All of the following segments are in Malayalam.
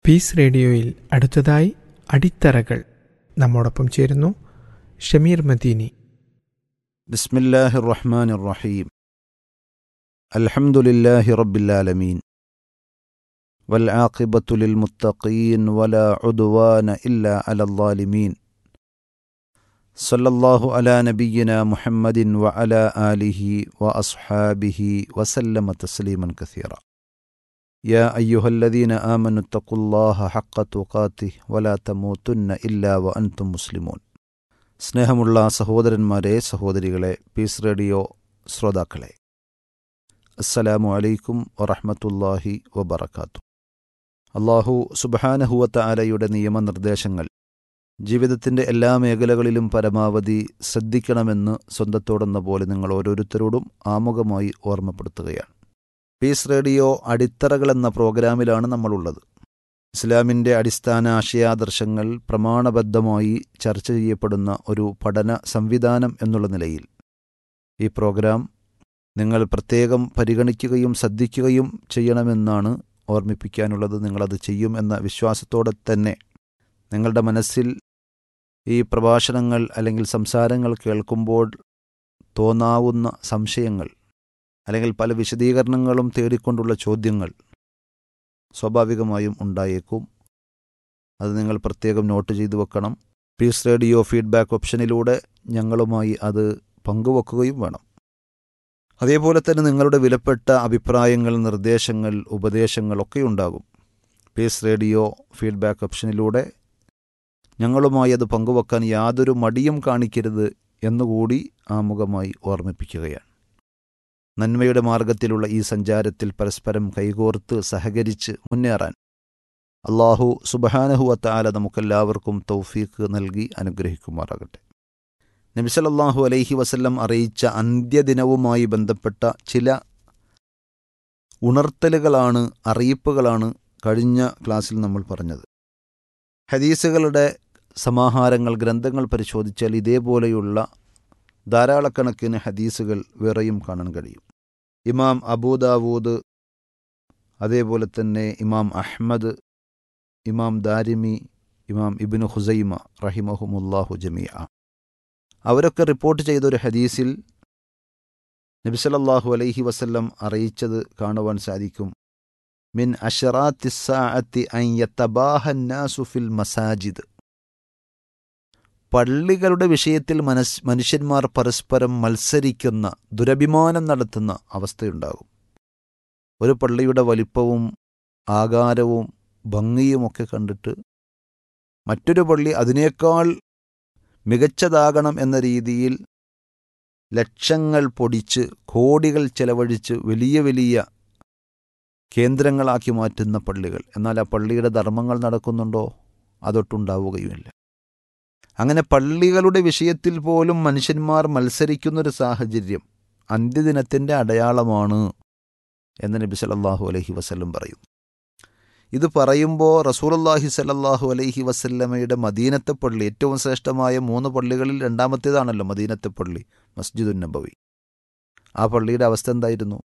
പീസ് റേഡിയോയിൽ അടുത്തതായി അടിത്തറകൾ നമ്മോടൊപ്പം ചേരുന്നു ഷമീർ മദീനി بسم الله الرحمن الرحيم الحمد لله رب العالمين والعاقبة للمتقين ولا عدوان إلا على الظالمين صلى الله على نبينا محمد وعلى آله وأصحابه وسلم تسليما كثيرا يا أيها الذين آمنوا اتقوا الله حق تقاته ولا تموتن إلا وأنتم مسلمون സ്നേഹമുള്ള സഹോദരന്മാരെ സഹോദരികളെ പീസ് റേഡിയോ ശ്രോതാക്കളെ അസ്സലാമു അലൈക്കും വറഹ്മത്തുള്ളാഹി വബറകാത്തു അള്ളാഹു സുബഹാനഹുവത്ത ആലയുടെ നിയമനിർദ്ദേശങ്ങൾ ജീവിതത്തിൻ്റെ എല്ലാ മേഖലകളിലും പരമാവധി ശ്രദ്ധിക്കണമെന്ന് സ്വന്തത്തോടെന്ന പോലെ നിങ്ങൾ ഓരോരുത്തരോടും ആമുഖമായി ഓർമ്മപ്പെടുത്തുകയാണ് പീസ് റേഡിയോ അടിത്തറകൾ എന്ന പ്രോഗ്രാമിലാണ് നമ്മളുള്ളത് ഇസ്ലാമിൻ്റെ അടിസ്ഥാന ആശയാദർശങ്ങൾ പ്രമാണബദ്ധമായി ചർച്ച ചെയ്യപ്പെടുന്ന ഒരു പഠന സംവിധാനം എന്നുള്ള നിലയിൽ ഈ പ്രോഗ്രാം നിങ്ങൾ പ്രത്യേകം പരിഗണിക്കുകയും ശ്രദ്ധിക്കുകയും ചെയ്യണമെന്നാണ് ഓർമ്മിപ്പിക്കാനുള്ളത് നിങ്ങളത് ചെയ്യും എന്ന വിശ്വാസത്തോടെ തന്നെ നിങ്ങളുടെ മനസ്സിൽ ഈ പ്രഭാഷണങ്ങൾ അല്ലെങ്കിൽ സംസാരങ്ങൾ കേൾക്കുമ്പോൾ തോന്നാവുന്ന സംശയങ്ങൾ അല്ലെങ്കിൽ പല വിശദീകരണങ്ങളും തേടിക്കൊണ്ടുള്ള ചോദ്യങ്ങൾ സ്വാഭാവികമായും ഉണ്ടായേക്കും അത് നിങ്ങൾ പ്രത്യേകം നോട്ട് ചെയ്തു വെക്കണം പീസ് റേഡിയോ ഫീഡ്ബാക്ക് ഓപ്ഷനിലൂടെ ഞങ്ങളുമായി അത് പങ്കുവെക്കുകയും വേണം അതേപോലെ തന്നെ നിങ്ങളുടെ വിലപ്പെട്ട അഭിപ്രായങ്ങൾ നിർദ്ദേശങ്ങൾ ഉപദേശങ്ങളൊക്കെ ഉണ്ടാകും പീസ് റേഡിയോ ഫീഡ്ബാക്ക് ഓപ്ഷനിലൂടെ ഞങ്ങളുമായി അത് പങ്കുവെക്കാൻ യാതൊരു മടിയും കാണിക്കരുത് എന്നുകൂടി ആമുഖമായി ഓർമ്മിപ്പിക്കുകയാണ് നന്മയുടെ മാർഗത്തിലുള്ള ഈ സഞ്ചാരത്തിൽ പരസ്പരം കൈകോർത്ത് സഹകരിച്ച് മുന്നേറാൻ അള്ളാഹു സുബഹാനഹുവത്താല നമുക്കെല്ലാവർക്കും തൗഫീഖ് നൽകി അനുഗ്രഹിക്കുമാറാകട്ടെ നബിസലല്ലാഹു അലൈഹി വസല്ലം അറിയിച്ച അന്ത്യദിനവുമായി ബന്ധപ്പെട്ട ചില ഉണർത്തലുകളാണ് അറിയിപ്പുകളാണ് കഴിഞ്ഞ ക്ലാസ്സിൽ നമ്മൾ പറഞ്ഞത് ഹദീസുകളുടെ സമാഹാരങ്ങൾ ഗ്രന്ഥങ്ങൾ പരിശോധിച്ചാൽ ഇതേപോലെയുള്ള ധാരാളക്കണക്കിന് ഹദീസുകൾ വേറെയും കാണാൻ കഴിയും ഇമാം അബൂദാവൂദ് അതേപോലെ തന്നെ ഇമാം അഹ്മദ് ഇമാം ദാരിമി ഇമാം ഇബിന് ഹുസൈമ റഹിമഹുമുല്ലാഹു ജമിയ അവരൊക്കെ റിപ്പോർട്ട് ചെയ്ത ഒരു ഹദീസിൽ നബിസലല്ലാഹു അലൈഹി വസല്ലം അറിയിച്ചത് കാണുവാൻ സാധിക്കും മിൻ അഷറാത്തി അൻ യത്തബാഹന്നാസു ഫിൽ മസാജിദ് പള്ളികളുടെ വിഷയത്തിൽ മനസ് മനുഷ്യന്മാർ പരസ്പരം മത്സരിക്കുന്ന ദുരഭിമാനം നടത്തുന്ന അവസ്ഥയുണ്ടാകും ഒരു പള്ളിയുടെ വലിപ്പവും ആകാരവും ഭംഗിയുമൊക്കെ കണ്ടിട്ട് മറ്റൊരു പള്ളി അതിനേക്കാൾ മികച്ചതാകണം എന്ന രീതിയിൽ ലക്ഷങ്ങൾ പൊടിച്ച് കോടികൾ ചെലവഴിച്ച് വലിയ വലിയ കേന്ദ്രങ്ങളാക്കി മാറ്റുന്ന പള്ളികൾ എന്നാൽ ആ പള്ളിയുടെ ധർമ്മങ്ങൾ നടക്കുന്നുണ്ടോ അതൊട്ടുണ്ടാവുകയുമില്ല അങ്ങനെ പള്ളികളുടെ വിഷയത്തിൽ പോലും മനുഷ്യന്മാർ മത്സരിക്കുന്നൊരു സാഹചര്യം അന്ത്യദിനത്തിൻ്റെ അടയാളമാണ് എന്ന് നബി സല്ലല്ലാഹു അലൈഹി വസല്ലം പറയും ഇത് പറയുമ്പോൾ റസൂലുള്ളാഹി സല്ലല്ലാഹു അലൈഹി വസല്ലമയുടെ മദീനത്തെ പള്ളി ഏറ്റവും ശ്രേഷ്ഠമായ മൂന്ന് പള്ളികളിൽ രണ്ടാമത്തേതാണല്ലോ മദീനത്തെ പള്ളി മസ്ജിദുൻ നബവി ആ പള്ളിയുടെ അവസ്ഥ എന്തായിരുന്നു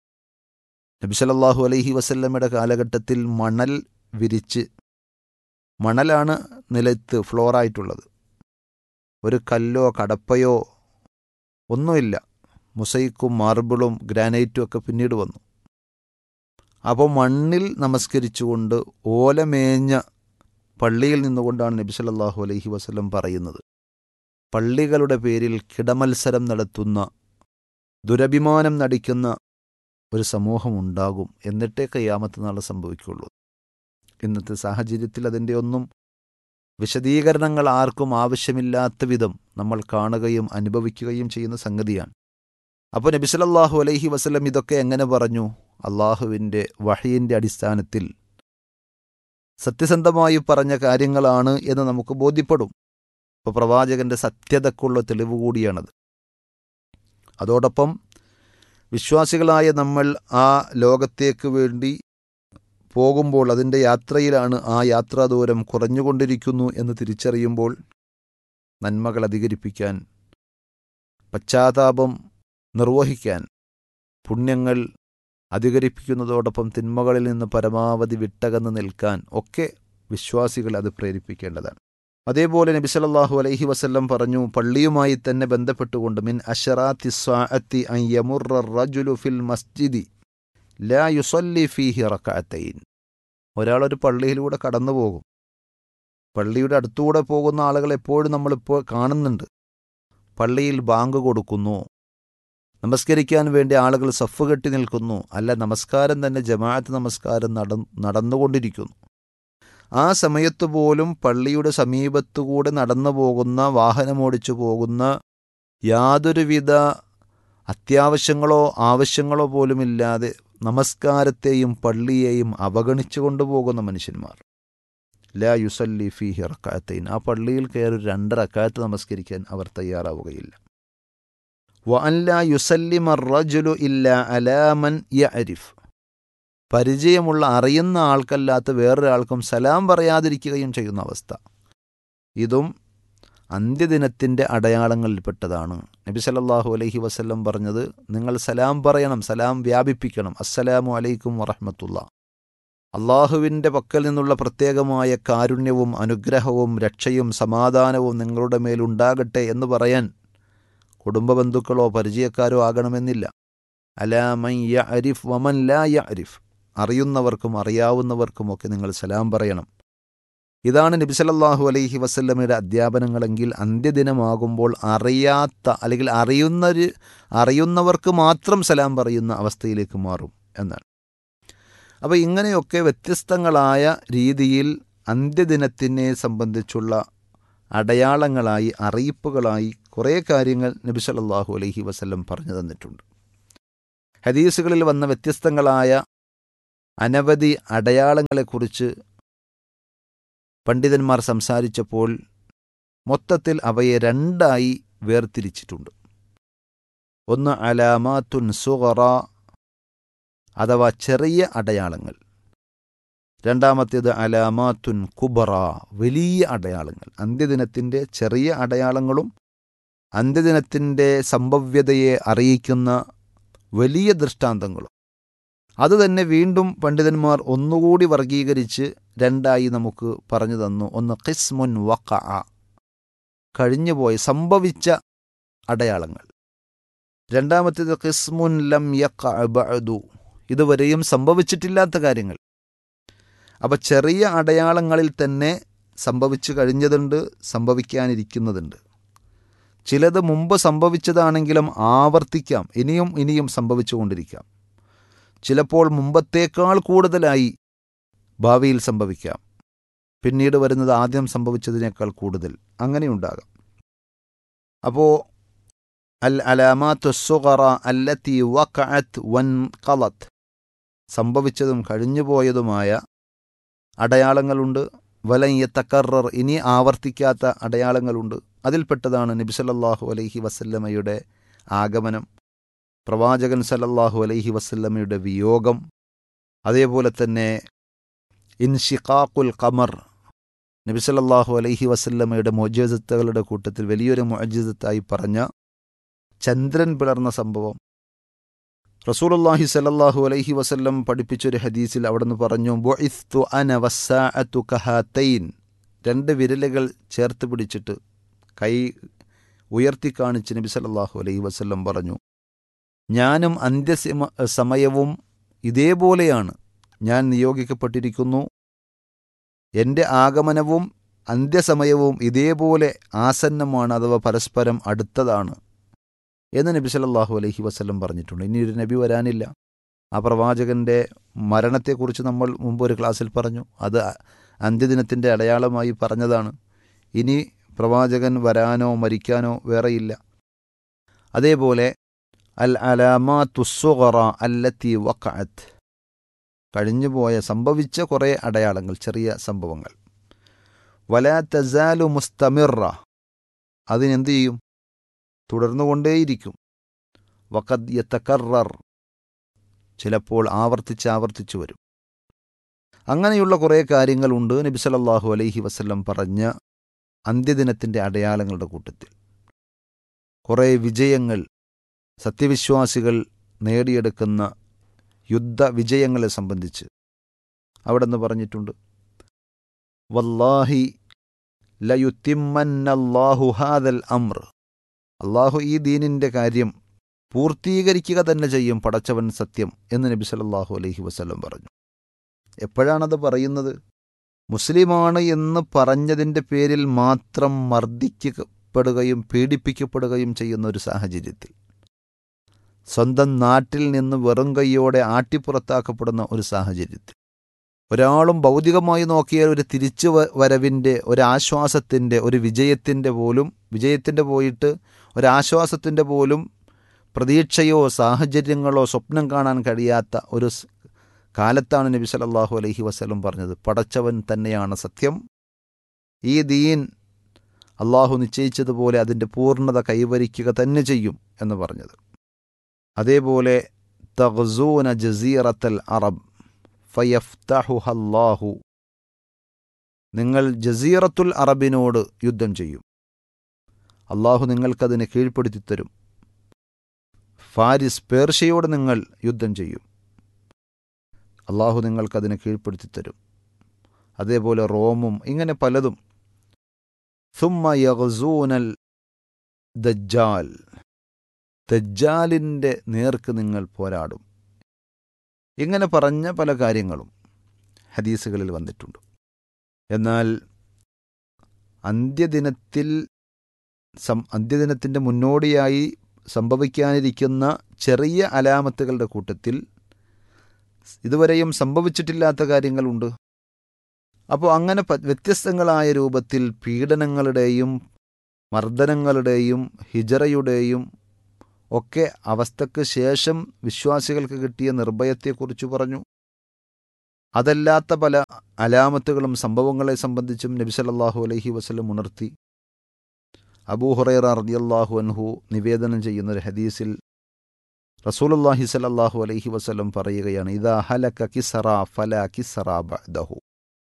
നബി സല്ലല്ലാഹു അലൈഹി വസല്ലമയുടെ കാലഘട്ടത്തിൽ മണൽ വിരിച്ച് മണലാണ് നിലത്ത് ഫ്ലോറായിട്ടുള്ളത് ഒരു കല്ലോ കടപ്പയോ ഒന്നുമില്ല മുസൈക്കും മാർബിളും ഗ്രാനൈറ്റും ഒക്കെ പിന്നീട് വന്നു അപ്പോൾ മണ്ണിൽ നമസ്കരിച്ചുകൊണ്ട് ഓലമേഞ്ഞ പള്ളിയിൽ നിന്നുകൊണ്ടാണ് നബി സല്ലല്ലാഹു അലൈഹി വസല്ലം പറയുന്നത് പള്ളികളുടെ പേരിൽ കിടമത്സരം നടത്തുന്ന ദുരഭിമാനം നടിക്കുന്ന ഒരു സമൂഹം ഉണ്ടാകും എന്നിട്ടേ കയ്യാമത്ത് നാളെ സംഭവിക്കുള്ളൂ ഇന്നത്തെ സാഹചര്യത്തിൽ അതിൻ്റെ ഒന്നും വിശദീകരണങ്ങൾ ആർക്കും ആവശ്യമില്ലാത്ത വിധം നമ്മൾ കാണുകയും അനുഭവിക്കുകയും ചെയ്യുന്ന സംഗതിയാണ് അപ്പോൾ നബിസലല്ലാഹു അലൈഹി വസല്ലം ഇതൊക്കെ എങ്ങനെ പറഞ്ഞു അള്ളാഹുവിൻ്റെ വഹയിൻ്റെ അടിസ്ഥാനത്തിൽ സത്യസന്ധമായി പറഞ്ഞ കാര്യങ്ങളാണ് എന്ന് നമുക്ക് ബോധ്യപ്പെടും ഇപ്പോൾ പ്രവാചകന്റെ സത്യതക്കുള്ള തെളിവ് കൂടിയാണത് അതോടൊപ്പം വിശ്വാസികളായ നമ്മൾ ആ ലോകത്തേക്ക് വേണ്ടി പോകുമ്പോൾ അതിൻ്റെ യാത്രയിലാണ് ആ യാത്രാദൂരം കുറഞ്ഞുകൊണ്ടിരിക്കുന്നു എന്ന് തിരിച്ചറിയുമ്പോൾ നന്മകൾ അധികരിപ്പിക്കാൻ പശ്ചാത്താപം നിർവഹിക്കാൻ പുണ്യങ്ങൾ അധികരിപ്പിക്കുന്നതോടൊപ്പം തിന്മകളിൽ നിന്ന് പരമാവധി വിട്ടകന്ന് നിൽക്കാൻ ഒക്കെ വിശ്വാസികൾ അത് പ്രേരിപ്പിക്കേണ്ടതാണ് അതേപോലെ നബി സല്ലല്ലാഹു അലൈഹി വസല്ലം പറഞ്ഞു പള്ളിയുമായി തന്നെ ബന്ധപ്പെട്ടുകൊണ്ട് മിൻ അഷറാത്തി സ്വാഅത്തി അൻ യമുറ റജുലു ഫിൽ മസ്ജിദി ലാ യുസല്ലി ഫീഹി റകഅത്തൈൻ ഒരാളൊരു പള്ളിയിലൂടെ കടന്നു പോകും പള്ളിയുടെ അടുത്തൂടെ പോകുന്ന ആളുകൾ എപ്പോഴും നമ്മളിപ്പോൾ കാണുന്നുണ്ട് പള്ളിയിൽ ബാങ്ക് കൊടുക്കുന്നു നമസ്കരിക്കാൻ വേണ്ടി ആളുകൾ സഫ് കെട്ടി നിൽക്കുന്നു അല്ല നമസ്കാരം തന്നെ ജമാഅത്ത് നമസ്കാരം നട നടന്നുകൊണ്ടിരിക്കുന്നു ആ സമയത്ത് പോലും പള്ളിയുടെ സമീപത്തുകൂടെ നടന്നു പോകുന്ന വാഹനമോടിച്ചു പോകുന്ന യാതൊരുവിധ അത്യാവശ്യങ്ങളോ ആവശ്യങ്ങളോ പോലുമില്ലാതെ നമസ്കാരത്തെയും പള്ളിയെയും അവഗണിച്ചു കൊണ്ടുപോകുന്ന മനുഷ്യന്മാർ ലാ യുസല്ലി ഫി റക്കാത്തൈൻ ആ പള്ളിയിൽ കയറി രണ്ട് റക്കാത്ത് നമസ്കരിക്കാൻ അവർ തയ്യാറാവുകയില്ല വ അല്ല യുസല്ലിമ റജുലു ഇല്ല അലാമൻ യഅരിഫ് പരിചയമുള്ള അറിയുന്ന ആൾക്കല്ലാത്ത വേറൊരാൾക്കും സലാം പറയാതിരിക്കുകയും ചെയ്യുന്ന അവസ്ഥ ഇതും അന്ത്യദിനത്തിൻ്റെ അടയാളങ്ങളിൽപ്പെട്ടതാണ് നബി സല്ലല്ലാഹു അലൈഹി വസല്ലം പറഞ്ഞത് നിങ്ങൾ സലാം പറയണം സലാം വ്യാപിപ്പിക്കണം അസ്സലാമു അലൈക്കും വറഹ്മത്തുള്ള അള്ളാഹുവിൻ്റെ പക്കൽ നിന്നുള്ള പ്രത്യേകമായ കാരുണ്യവും അനുഗ്രഹവും രക്ഷയും സമാധാനവും നിങ്ങളുടെ മേലുണ്ടാകട്ടെ എന്ന് പറയാൻ കുടുംബ ബന്ധുക്കളോ പരിചയക്കാരോ ആകണമെന്നില്ല അലാമൻ യ അരിഫ് വമൻ ലാ യ അരിഫ് അറിയുന്നവർക്കും അറിയാവുന്നവർക്കുമൊക്കെ നിങ്ങൾ സലാം പറയണം ഇതാണ് നബി സല്ലല്ലാഹു അലൈഹി വസല്ലമയുടെ അധ്യാപനങ്ങളെങ്കിൽ അന്ത്യദിനമാകുമ്പോൾ അറിയാത്ത അല്ലെങ്കിൽ അറിയുന്നവർ അറിയുന്നവർക്ക് മാത്രം സലാം പറയുന്ന അവസ്ഥയിലേക്ക് മാറും എന്നാണ് അപ്പോൾ ഇങ്ങനെയൊക്കെ വ്യത്യസ്തങ്ങളായ രീതിയിൽ അന്ത്യദിനത്തിനെ സംബന്ധിച്ചുള്ള അടയാളങ്ങളായി അറിയിപ്പുകളായി കുറേ കാര്യങ്ങൾ നബി സല്ലല്ലാഹു അലൈഹി വസല്ലം പറഞ്ഞു തന്നിട്ടുണ്ട് ഹദീസുകളിൽ വന്ന വ്യത്യസ്തങ്ങളായ അനവധി അടയാളങ്ങളെക്കുറിച്ച് പണ്ഡിതന്മാർ സംസാരിച്ചപ്പോൾ മൊത്തത്തിൽ അവയെ രണ്ടായി വേർതിരിച്ചിട്ടുണ്ട് ഒന്ന് അലാമാത്തുൻ സുഗറ അഥവാ ചെറിയ അടയാളങ്ങൾ രണ്ടാമത്തേത് അലാമാത്തുൻ കുബറ വലിയ അടയാളങ്ങൾ അന്ത്യദിനത്തിൻ്റെ ചെറിയ അടയാളങ്ങളും അന്ത്യദിനത്തിൻ്റെ സംഭവ്യതയെ അറിയിക്കുന്ന വലിയ ദൃഷ്ടാന്തങ്ങളും അതുതന്നെ വീണ്ടും പണ്ഡിതന്മാർ ഒന്നുകൂടി വർഗീകരിച്ച് രണ്ടായി നമുക്ക് പറഞ്ഞു തന്നു ഒന്ന് ഖിസ്മുൻ വഖ കഴിഞ്ഞുപോയ സംഭവിച്ച അടയാളങ്ങൾ രണ്ടാമത്തേത് ഖിസ്മുൻ ലം യഖ ബഅദു ഇതുവരെയും സംഭവിച്ചിട്ടില്ലാത്ത കാര്യങ്ങൾ അപ്പോൾ ചെറിയ അടയാളങ്ങളിൽ തന്നെ സംഭവിച്ചു കഴിഞ്ഞതുണ്ട് സംഭവിക്കാനിരിക്കുന്നതുണ്ട് ചിലത് മുമ്പ് സംഭവിച്ചതാണെങ്കിലും ആവർത്തിക്കാം ഇനിയും ഇനിയും സംഭവിച്ചുകൊണ്ടിരിക്കാം ചിലപ്പോൾ മുമ്പത്തേക്കാൾ കൂടുതലായി ഭാവിയിൽ സംഭവിക്കാം പിന്നീട് വരുന്നത് ആദ്യം സംഭവിച്ചതിനേക്കാൾ കൂടുതൽ അങ്ങനെയുണ്ടാകാം അപ്പോൾ അൽ അലാമാത്തു സുഗറ അല്ലത്തി വഖഅത്ത് വൻ കളത്ത് സംഭവിച്ചതും കഴിഞ്ഞുപോയതുമായ അടയാളങ്ങളുണ്ട് വലയ്യ തക്കറർ ഇനി ആവർത്തിക്കാത്ത അടയാളങ്ങളുണ്ട് അതിൽപ്പെട്ടതാണ് നബി സല്ലല്ലാഹു അലൈഹി വസല്ലമയുടെ ആഗമനം പ്രവാചകൻ സല്ലല്ലാഹു അലൈഹി വസല്ലമയുടെ വിയോഗം അതേപോലെ തന്നെ ഇൻഷിഖാഖുൽ ഖമർ നബി സല്ലല്ലാഹു അലൈഹി വസല്ലമയുടെ മൊജീസത്തുകളുടെ കൂട്ടത്തിൽ വലിയൊരു മൊജീസത്തായി പറഞ്ഞ ചന്ദ്രൻ പിളർന്ന സംഭവം റസൂലുള്ളാഹി സല്ലല്ലാഹു അലൈഹി വസല്ലം പഠിപ്പിച്ചൊരു ഹദീസിൽ അവിടുന്ന് പറഞ്ഞു ബുഇസ്തു അന വസ്സാഅത്തു കഹാതൈൻ രണ്ട് വിരലുകൾ ചേർത്ത് പിടിച്ചിട്ട് കൈ ഉയർത്തി കാണിച്ച് നബി സല്ലല്ലാഹു അലൈഹി വസല്ലം പറഞ്ഞു ഞാനും അന്ത്യസമ സമയവും ഇതേപോലെയാണ് ഞാൻ നിയോഗിക്കപ്പെട്ടിരിക്കുന്നു എൻ്റെ ആഗമനവും അന്ത്യസമയവും ഇതേപോലെ ആസന്നമാണ് അഥവാ പരസ്പരം അടുത്തതാണ് എന്ന് നബി സല്ലല്ലാഹു അലൈഹി വസല്ലം പറഞ്ഞിട്ടുണ്ട് ഇനി ഒരു നബി വരാനില്ല ആ പ്രവാചകൻ്റെ മരണത്തെക്കുറിച്ച് നമ്മൾ മുമ്പ് ഒരു ക്ലാസ്സിൽ പറഞ്ഞു അത് അന്ത്യദിനത്തിൻ്റെ അടയാളമായി പറഞ്ഞതാണ് ഇനി പ്രവാചകൻ വരാനോ മരിക്കാനോ വേറെയില്ല അതേപോലെ അൽ അലാമാത്തുസുഗറ അല്ലത്തി വഖഅത്ത് കഴിഞ്ഞുപോയ സംഭവിച്ച കുറേ അടയാളങ്ങൾ ചെറിയ സംഭവങ്ങൾ വലാ തസാലു മുസ്തമിറ അതിനെന്ത് ചെയ്യും തുടർന്നുകൊണ്ടേയിരിക്കും വഖദ് യത്തക്കറർ ചിലപ്പോൾ ആവർത്തിച്ച് ആവർത്തിച്ചു വരും അങ്ങനെയുള്ള കുറേ കാര്യങ്ങളുണ്ട് നബി സല്ലല്ലാഹു അലൈഹി വസല്ലം പറഞ്ഞ അന്ത്യദിനത്തിൻ്റെ അടയാളങ്ങളുടെ കൂട്ടത്തിൽ കുറേ വിജയങ്ങൾ സത്യവിശ്വാസികൾ നേടിയെടുക്കുന്ന യുദ്ധ വിജയങ്ങളെ സംബന്ധിച്ച് അവിടെ നിന്ന് പറഞ്ഞിട്ടുണ്ട് വല്ലാഹി ലയുത്തിമ്മന്നല്ലാഹു ഹാദൽ അമ്ര അള്ളാഹു ഈ ദീനിൻ്റെ കാര്യം പൂർത്തീകരിക്കുക തന്നെ ചെയ്യും പടച്ചവൻ സത്യം എന്ന് നബി സല്ലല്ലാഹു അലൈഹി വസല്ലം പറഞ്ഞു എപ്പോഴാണത് പറയുന്നത് മുസ്ലിമാണ് എന്ന് പറഞ്ഞതിൻ്റെ പേരിൽ മാത്രം മർദ്ദിക്കപ്പെടുകയും പീഡിപ്പിക്കപ്പെടുകയും ചെയ്യുന്ന ഒരു സാഹചര്യത്തിൽ സ്വന്തം നാട്ടിൽ നിന്ന് വെറും കൈയോടെ ആട്ടിപ്പുറത്താക്കപ്പെടുന്ന ഒരു സാഹചര്യത്തിൽ ഒരാളും ഭൗതികമായി നോക്കിയാൽ ഒരു തിരിച്ചു വ- വരവിൻ്റെ ഒരാശ്വാസത്തിൻ്റെ ഒരു വിജയത്തിൻ്റെ പോലും വിജയത്തിൻ്റെ പോയിട്ട് ഒരാശ്വാസത്തിൻ്റെ പോലും പ്രതീക്ഷയോ സാഹചര്യങ്ങളോ സ്വപ്നം കാണാൻ കഴിയാത്ത ഒരു സ് കാലത്താണ് നബി സല്ലല്ലാഹു അലൈഹി വസല്ലം പറഞ്ഞത് പടച്ചവൻ തന്നെയാണ് സത്യം ഈ ദീൻ അള്ളാഹു നിശ്ചയിച്ചതുപോലെ അതിൻ്റെ പൂർണ്ണത കൈവരിക്കുക തന്നെ ചെയ്യും എന്ന് പറഞ്ഞത് അതേപോലെ തഗ്സൂന ജസീറത്തൽ അറബ് ഫയഫ്തഹുഹല്ലാഹു നിങ്ങൾ ജസീറത്തുൽ അറബിനോട് യുദ്ധം ചെയ്യും അള്ളാഹു നിങ്ങൾക്കതിനെ കീഴ്പ്പെടുത്തി തരും ഫാരിസ് പേർഷ്യയോട് നിങ്ങൾ യുദ്ധം ചെയ്യും അള്ളാഹു നിങ്ങൾക്കതിനെ കീഴ്പ്പെടുത്തി തരും അതേപോലെ റോമും ഇങ്ങനെ പലതും സുമ്മ യഗ്സൂനൽ ദജ്ജാൽ ദജ്ജാലിൻ്റെ നേർക്ക് നിങ്ങൾ പോരാടും ഇങ്ങനെ പറഞ്ഞ പല കാര്യങ്ങളും ഹദീസുകളിൽ വന്നിട്ടുണ്ട് എന്നാൽ അന്ത്യദിനത്തിൽ സം അന്ത്യദിനത്തിൻ്റെ മുന്നോടിയായി സംഭവിക്കാനിരിക്കുന്ന ചെറിയ അലാമത്തുകളുടെ കൂട്ടത്തിൽ ഇതുവരെയും സംഭവിച്ചിട്ടില്ലാത്ത കാര്യങ്ങളുണ്ട് അപ്പോൾ അങ്ങനെ പ- വ്യത്യസ്തങ്ങളായ രൂപത്തിൽ പീഡനങ്ങളുടെയും മർദ്ദനങ്ങളുടെയും ഹിജറയുടെയും ഒക്കെ അവസ്ഥക്ക് ശേഷം വിശ്വാസികൾക്ക് കിട്ടിയ നിർഭയത്തെക്കുറിച്ച് പറഞ്ഞു അതല്ലാത്ത പല അലാമത്തുകളും സംഭവങ്ങളെ സംബന്ധിച്ചും നബി സല്ലല്ലാഹു അലൈഹി വസല്ലം ഉണർത്തി അബൂ ഹുറൈറ റളിയല്ലാഹു അൻഹു നിവേദനം ചെയ്യുന്ന ഒരു ഹദീസിൽ റസൂലുള്ളാഹി സ്വല്ലല്ലാഹു അലൈഹി വസല്ലം പറയുകയാണ് ഇദാ ഹലക കിസറ ഫല കിസറ ബഅദഹു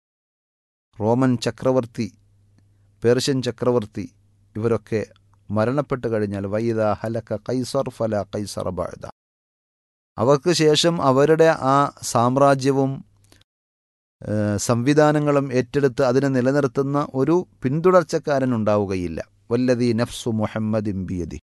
റോമൻ ചക്രവർത്തി പേർഷ്യൻ ചക്രവർത്തി ഇവരൊക്കെ മരണപ്പെട്ടു കഴിഞ്ഞാൽ വൈദ ഹലക കൈസർ ഫല കൈസറ ബഅദ അവർക്ക് ശേഷം അവരുടെ ആ സാമ്രാജ്യവും ഏഹ്, സംവിധാനങ്ങളും ഏറ്റെടുത്ത് അതിനെ നിലനിർത്തുന്ന ഒരു പിന്തുടർച്ചക്കാരൻ ഉണ്ടാവുകയില്ല വല്ലതി നഫ്സു മുഹമ്മദിൻ ബിയദി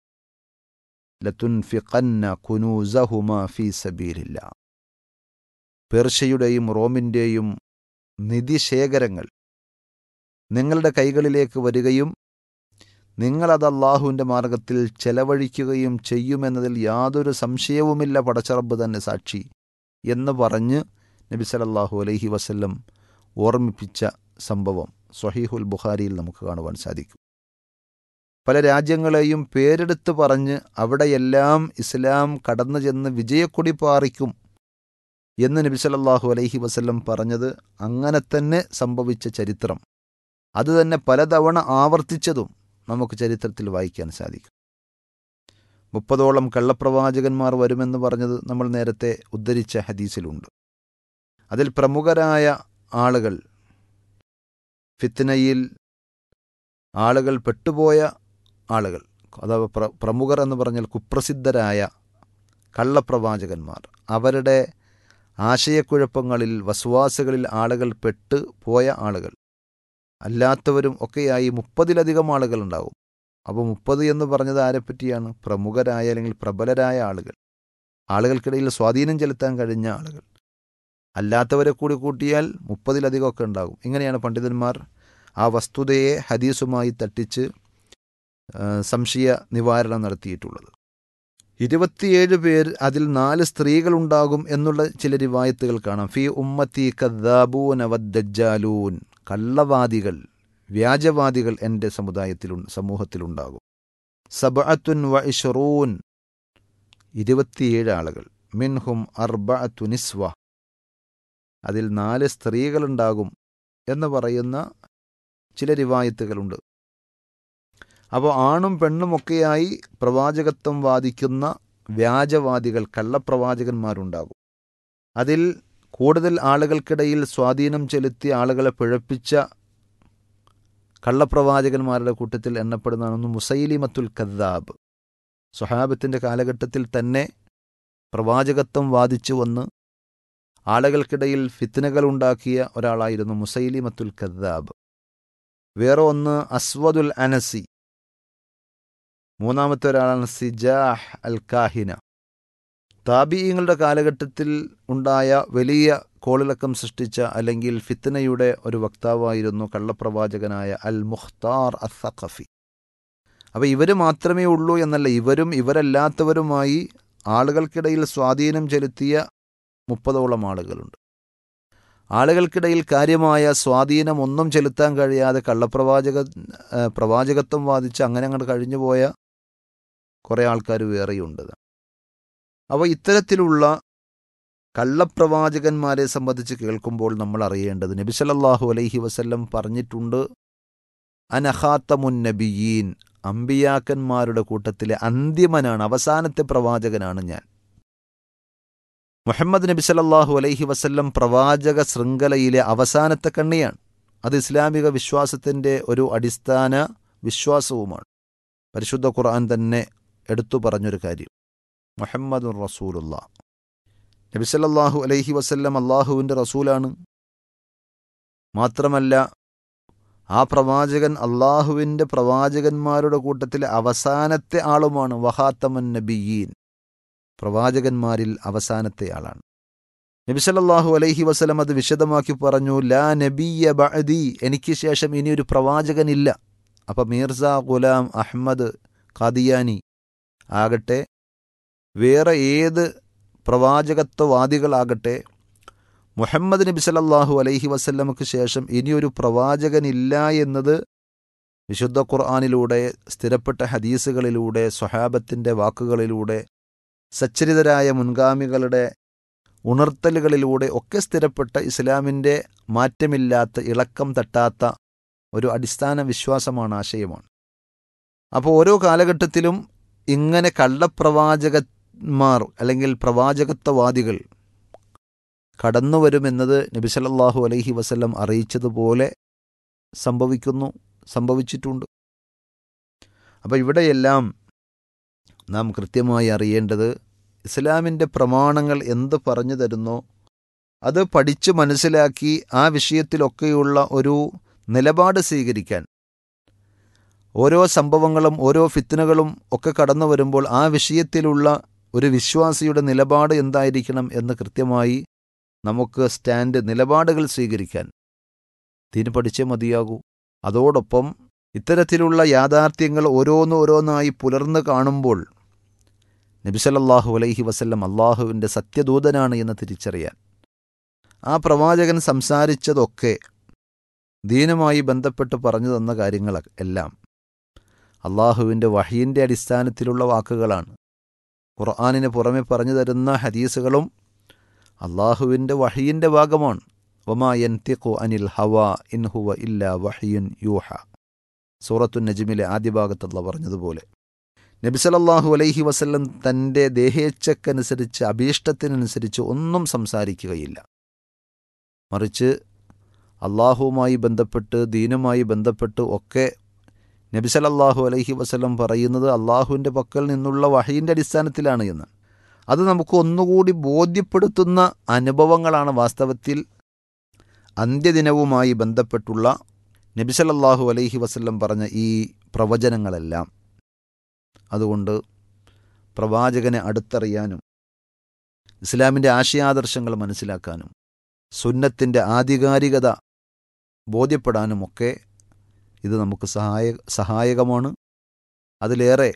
ലതുൻഫിഖന്ന കുനൂസഹുമ ഫീ സബീലില്ല പേർഷ്യയുടെയും റോമിൻ്റെയും നിധിശേഖരങ്ങൾ നിങ്ങളുടെ കൈകളിലേക്ക് വരികയും നിങ്ങളത് അള്ളാഹുവിൻ്റെ മാർഗത്തിൽ ചെലവഴിക്കുകയും ചെയ്യുമെന്നതിൽ യാതൊരു സംശയവുമില്ല പടച്ചറബ് തന്നെ സാക്ഷി എന്ന് പറഞ്ഞ് നബി സല്ലല്ലാഹു അലൈഹി വസല്ലം ഓർമ്മിപ്പിച്ച സംഭവം സ്വഹീഹുൽ ബുഖാരിയിൽ നമുക്ക് കാണുവാൻ സാധിക്കും പല രാജ്യങ്ങളെയും പേരെടുത്ത് പറഞ്ഞ് അവിടെയെല്ലാം ഇസ്ലാം കടന്നു ചെന്ന് വിജയക്കൊടി പാറിക്കും എന്ന് നബി സല്ലല്ലാഹു അലൈഹി വസല്ലം പറഞ്ഞത് അങ്ങനെ തന്നെ സംഭവിച്ച ചരിത്രം അത് തന്നെ പലതവണ ആവർത്തിച്ചതും നമുക്ക് ചരിത്രത്തിൽ വായിക്കാൻ സാധിക്കും മുപ്പതോളം കള്ളപ്രവാചകന്മാർ വരുമെന്ന് പറഞ്ഞത് നമ്മൾ നേരത്തെ ഉദ്ധരിച്ച ഹദീസിലുണ്ട് അതിൽ പ്രമുഖരായ ആളുകൾ ഫിത്നയിൽ ആളുകൾ പെട്ടുപോയ ആളുകൾ അഥവാ പ്ര പ്രമുഖർ എന്ന് പറഞ്ഞാൽ കുപ്രസിദ്ധരായ കള്ളപ്രവാചകന്മാർ അവരുടെ ആശയക്കുഴപ്പങ്ങളിൽ വസ്വാസുകളിൽ ആളുകൾ പെട്ട് പോയ ആളുകൾ അല്ലാത്തവരും ഒക്കെയായി മുപ്പതിലധികം ആളുകൾ ഉണ്ടാവും അപ്പോൾ മുപ്പത് എന്ന് പറഞ്ഞത് ആരെപ്പറ്റിയാണ് പ്രമുഖരായ അല്ലെങ്കിൽ പ്രബലരായ ആളുകൾ ആളുകൾക്കിടയിൽ സ്വാധീനം ചെലുത്താൻ കഴിഞ്ഞ ആളുകൾ അല്ലാത്തവരെ കൂടി കൂട്ടിയാൽ മുപ്പതിലധികമൊക്കെ ഉണ്ടാകും ഇങ്ങനെയാണ് പണ്ഡിതന്മാർ ആ വസ്തുതയെ ഹദീസുമായി തട്ടിച്ച് ആ, സംശയ നിവാരണം നടത്തിയിട്ടുള്ളത് ഇരുപത്തിയേഴ് പേർ അതിൽ നാല് സ്ത്രീകളുണ്ടാകും എന്നുള്ള ചില റിവായത്തുകൾ കാണാം ഫി ഉമ്മത്തി കദ്ദാബൂൻ അവദ്ദജാലൂൻ കള്ളവാദികൾ വ്യാജവാദികൾ എൻ്റെ സമുദായത്തിൽ സമൂഹത്തിലുണ്ടാകും സബഅത്തുൻ വ ഇഷറൂൻ ഇരുപത്തിയേഴ് ആളുകൾ മിൻഹും അർബഅത്തു നിസ്വ അതിൽ നാല് സ്ത്രീകളുണ്ടാകും എന്ന് പറയുന്ന ചില റിവായത്തുകളുണ്ട് അപ്പോൾ ആണും പെണ്ണുമൊക്കെയായി പ്രവാചകത്വം വാദിക്കുന്ന വ്യാജവാദികൾ കള്ളപ്രവാചകന്മാരുണ്ടാകും അതിൽ കൂടുതൽ ആളുകൾക്കിടയിൽ സ്വാധീനം ചെലുത്തി ആളുകളെ പിഴപ്പിച്ച കള്ളപ്രവാചകന്മാരുടെ കൂട്ടത്തിൽ എണ്ണപ്പെടുന്നതാണ് മുസൈലിമത്തുൽ കദ്ദാബ് സ്വഹാബത്തിൻ്റെ കാലഘട്ടത്തിൽ തന്നെ പ്രവാചകത്വം വാദിച്ചു വന്ന് ആളുകൾക്കിടയിൽ ഫിത്നകൾ ഉണ്ടാക്കിയ ഒരാളായിരുന്നു മുസൈലിമത്തുൽ കദ്ദാബ് വേറെ ഒന്ന് അസ്വദുൽ അനസി മൂന്നാമത്തെ ഒരാളാണ് സിജാഹ് അൽ കാഹിന താബിയങ്ങളുടെ കാലഘട്ടത്തിൽ ഉണ്ടായ വലിയ കോളിളക്കം സൃഷ്ടിച്ച അല്ലെങ്കിൽ ഫിത്നയുടെ ഒരു വക്താവായിരുന്നു കള്ളപ്രവാചകനായ അൽ മുഖ്താർ അസഖഫി അപ്പോൾ ഇവർ മാത്രമേ ഉള്ളൂ എന്നല്ല ഇവരും ഇവരല്ലാത്തവരുമായി ആളുകൾക്കിടയിൽ സ്വാധീനം ചെലുത്തിയ മുപ്പതോളം ആളുകളുണ്ട് ആളുകൾക്കിടയിൽ കാര്യമായ സ്വാധീനം ഒന്നും ചെലുത്താൻ കഴിയാതെ കള്ളപ്രവാചക പ്രവാചകത്വം വാദിച്ച് അങ്ങനെ അങ്ങോട്ട് കഴിഞ്ഞുപോയ കുറേ ആൾക്കാർ വേറെയുണ്ട് അപ്പോൾ ഇത്തരത്തിലുള്ള കള്ളപ്രവാചകന്മാരെ സംബന്ധിച്ച് കേൾക്കുമ്പോൾ നമ്മൾ അറിയേണ്ടത് നബി സല്ലല്ലാഹു അലൈഹി വസല്ലം പറഞ്ഞിട്ടുണ്ട് അനഹാത്തമുൻ നബിയീൻ അമ്പിയാക്കന്മാരുടെ കൂട്ടത്തിലെ അന്തിമനാണ് അവസാനത്തെ പ്രവാചകനാണ് ഞാൻ മുഹമ്മദ് നബി സല്ലല്ലാഹു അലൈഹി വസല്ലം പ്രവാചക ശൃംഖലയിലെ അവസാനത്തെ കണ്ണിയാണ് അത് ഇസ്ലാമിക വിശ്വാസത്തിൻ്റെ ഒരു അടിസ്ഥാന വിശ്വാസവുമാണ് പരിശുദ്ധ ഖുർആൻ തന്നെ എടുത്തു പറഞ്ഞൊരു കാര്യം മുഹമ്മദുർ റസൂലുള്ള നബി സല്ലല്ലാഹു അലൈഹി വസല്ലം അള്ളാഹുവിൻ്റെ റസൂലാണ് മാത്രമല്ല ആ പ്രവാചകൻ അള്ളാഹുവിൻ്റെ പ്രവാചകന്മാരുടെ കൂട്ടത്തിലെ അവസാനത്തെ ആളുമാണ് വഹാത്തമൻ നബിയീൻ പ്രവാചകന്മാരിൽ അവസാനത്തെ ആളാണ് നബി സല്ലല്ലാഹു അലൈഹി വസല്ലം അത് വിശദമാക്കി പറഞ്ഞു ലാ നബിയ ബഅദി എനിക്ക് ശേഷം ഇനിയൊരു പ്രവാചകനില്ല അപ്പം മീർസ ഗുലാം അഹമ്മദ് ഖാദിയാനി ആകട്ടെ വേറെ ഏത് പ്രവാചകത്വവാദികളാകട്ടെ മുഹമ്മദ് നബി സല്ലല്ലാഹു അലൈഹി വസല്ലമക്ക് ശേഷം ഇനിയൊരു പ്രവാചകനില്ല എന്നത് വിശുദ്ധ ഖുർആാനിലൂടെ സ്ഥിരപ്പെട്ട ഹദീസുകളിലൂടെ സ്വഹാബത്തിൻ്റെ വാക്കുകളിലൂടെ സച്ചരിതരായ മുൻഗാമികളുടെ ഉണർത്തലുകളിലൂടെ ഒക്കെ സ്ഥിരപ്പെട്ട ഇസ്ലാമിൻ്റെ മാറ്റമില്ലാത്ത ഇളക്കം തട്ടാത്ത ഒരു അടിസ്ഥാന വിശ്വാസമാണ് ആശയമാണ് അപ്പോൾ ഓരോ കാലഘട്ടത്തിലും ഇങ്ങനെ കള്ളപ്രവാചകന്മാർ അല്ലെങ്കിൽ പ്രവാചകത്വവാദികൾ കടന്നു വരുമെന്നത് നബി സല്ലല്ലാഹു അലൈഹി വസല്ലം അറിയിച്ചതുപോലെ സംഭവിക്കുന്നു സംഭവിച്ചിട്ടുണ്ട് അപ്പോൾ ഇവിടെയെല്ലാം നാം കൃത്യമായി അറിയേണ്ടത് ഇസ്ലാമിൻ്റെ പ്രമാണങ്ങൾ എന്ത് പറഞ്ഞു തരുന്നോ അത് പഠിച്ച് മനസ്സിലാക്കി ആ വിഷയത്തിലൊക്കെയുള്ള ഒരു നിലപാട് സ്വീകരിക്കാൻ ഓരോ സംഭവങ്ങളും ഓരോ ഫിത്തനുകളും ഒക്കെ കടന്നു വരുമ്പോൾ ആ വിഷയത്തിലുള്ള ഒരു വിശ്വാസിയുടെ നിലപാട് എന്തായിരിക്കണം എന്ന് കൃത്യമായി നമുക്ക് സ്റ്റാൻഡ് നിലപാടുകൾ സ്വീകരിക്കാൻ തീന് പഠിച്ചേ മതിയാകൂ അതോടൊപ്പം ഇത്തരത്തിലുള്ള യാഥാർത്ഥ്യങ്ങൾ ഓരോന്ന് ഓരോന്നായി പുലർന്നു കാണുമ്പോൾ നബിസലല്ലാഹു അലൈഹി വസല്ലം അള്ളാഹുവിൻ്റെ സത്യദൂതനാണ് എന്ന് തിരിച്ചറിയാൻ ആ പ്രവാചകൻ സംസാരിച്ചതൊക്കെ ദീനുമായി ബന്ധപ്പെട്ട് പറഞ്ഞു തന്ന കാര്യങ്ങൾ എല്ലാം അള്ളാഹുവിൻ്റെ വഹീൻ്റെ അടിസ്ഥാനത്തിലുള്ള വാക്കുകളാണ് ഖുർആാനിന് പുറമെ പറഞ്ഞു തരുന്ന ഹദീസുകളും അള്ളാഹുവിൻ്റെ വഹീൻ്റെ ഭാഗമാണ് വമാ യൻതിഖു അനിൽ ഹവ ഇൻഹുവ ഇല്ല വഹിയുൻ യൂഹ സൂറത്തു നജ്മിലെ ആദ്യ ഭാഗത്തുള്ള പറഞ്ഞതുപോലെ നബി സലല്ലാഹു അലൈഹി വസല്ലം തൻ്റെ ദേഹേച്ഛക്കനുസരിച്ച് അഭീഷ്ടത്തിനനുസരിച്ച് ഒന്നും സംസാരിക്കുകയില്ല മറിച്ച് അള്ളാഹുവുമായി ബന്ധപ്പെട്ട് ദീനുമായി ബന്ധപ്പെട്ട് ഒക്കെ നബി സലല്ലാഹു അലൈഹി വസല്ലം പറയുന്നത് അള്ളാഹുവിൻ്റെ പക്കൽ നിന്നുള്ള വഹീൻ്റെ അടിസ്ഥാനത്തിലാണ് എന്ന് അത് നമുക്ക് ഒന്നുകൂടി ബോധ്യപ്പെടുത്തുന്ന അനുഭവങ്ങളാണ് വാസ്തവത്തിൽ അന്ത്യദിനവുമായി ബന്ധപ്പെട്ടുള്ള നബി സല്ലല്ലാഹു അലൈഹി വസല്ലം പറഞ്ഞ ഈ പ്രവചനങ്ങളെല്ലാം അതുകൊണ്ട് പ്രവാചകനെ അടുത്തറിയാനും ഇസ്ലാമിൻ്റെ ആശയാദർശങ്ങൾ മനസ്സിലാക്കാനും സുന്നത്തിൻ്റെ ആധികാരികത ബോധ്യപ്പെടാനുമൊക്കെ ഇത് നമുക്ക് സഹായ സഹായകമാണ് അതിലേറെ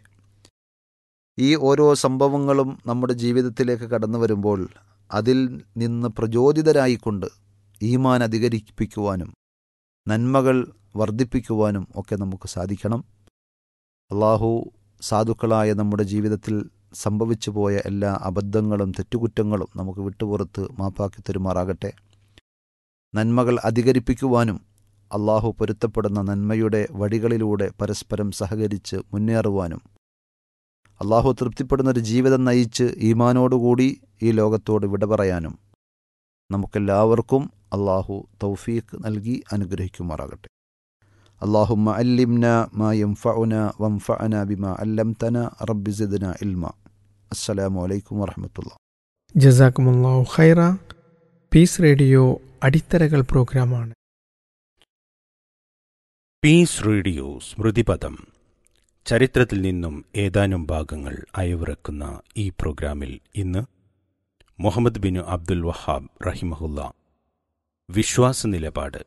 ഈ ഓരോ സംഭവങ്ങളും നമ്മുടെ ജീവിതത്തിലേക്ക് കടന്നു വരുമ്പോൾ അതിൽ നിന്ന് പ്രചോദിതരായിക്കൊണ്ട് ഈമാൻ അധികരിപ്പിക്കുവാനും നന്മകൾ വർദ്ധിപ്പിക്കുവാനും ഒക്കെ നമുക്ക് സാധിക്കണം അള്ളാഹു സാധുക്കളായ നമ്മുടെ ജീവിതത്തിൽ സംഭവിച്ചു പോയ എല്ലാ അബദ്ധങ്ങളും തെറ്റുകുറ്റങ്ങളും നമുക്ക് വിട്ടുപുറത്ത് മാപ്പാക്കി തരുമാറാകട്ടെ നന്മകൾ അധികരിപ്പിക്കുവാനും അള്ളാഹു പൊരുത്തപ്പെടുന്ന നന്മയുടെ വഴികളിലൂടെ പരസ്പരം സഹകരിച്ച് മുന്നേറുവാനും അള്ളാഹു തൃപ്തിപ്പെടുന്നൊരു ജീവിതം നയിച്ച് ഈമാനോടുകൂടി ഈ ലോകത്തോട് വിട പറയാനും നമുക്കെല്ലാവർക്കും അള്ളാഹു തൗഫീഖ് നൽകി അനുഗ്രഹിക്കുമാറാകട്ടെ اللهم علمنا ما ينفعنا وانفعنا بما علمتنا رب زدنا علما السلام عليكم ورحمة الله ജസാക്കുമുല്ലാഹു ഖൈറ പീസ് റേഡിയോ അടിത്തറകൾ പ്രോഗ്രാമാണ് പീസ് റേഡിയോ സ്മൃതിപഥം ചരിത്രത്തിൽ നിന്നും ഏതാനും ഭാഗങ്ങൾ അയവിറക്കുന്ന ഈ പ്രോഗ്രാമിൽ ഇന്ന് മുഹമ്മദ് ബിൻ അബ്ദുൽ വഹാബ് റഹിമഹുല്ല വിശ്വാസ നിലപാട്